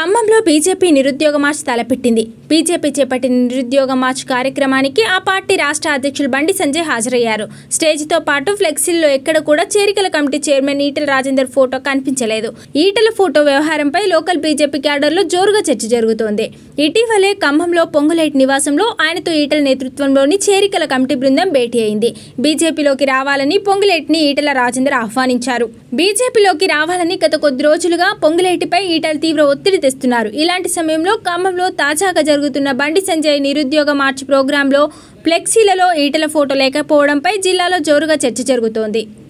ఖమ్మంలో బీజేపీ నిరుద్యోగ March తలపెట్టింది BJP చేపట్టిన నిరుద్యోగ మార్చ్ కార్యక్రమానికి ఆ పార్టీ రాష్ట్ర అధ్యక్షులు బండి సంజయ్ హాజరయ్యారు స్టేజ్తో పాటు ఫ్లెక్సీల్లో ఎక్కడ కూడా చేరికల committee chairman Etela Rajender photo కనిపించలేదు ఈటెల ఫోటో వ్యవహారంపై లోకల్ బీజేపీ క్యాడర్లో జోరుగా చర్చ జరుగుతోంది ఇటీవలే ఖమ్మంలో పొంగులేటి నివాసంలో ఆయనతో ఈటెల నేతృత్వంలోని చేరికల కమిటీ బృందం భేటీ అయింది బీజేపీలోకి రావాలని పొంగులేటిని ఈటెల రాజేందర్ ఆహ్వానించారు బీజేపీలోకి రావాలని గత కొద్ది రోజులుగా పొంగులేటిపై ఈటెల తీవ్ర ఒత్తిడి తెస్తున్నారు ఇలాంటి సమయంలో ఖమ్మంలో తాజాగా జరుగుతున్న బండి సంజయ్ నిరుద్యోగ మార్చ్ ప్రోగ్రాంలో ఫ్లెక్సీలలో ఈటెల ఫోటో లేకపోవడంపై జిల్లాలో జోరుగా చర్చ జరుగుతోంది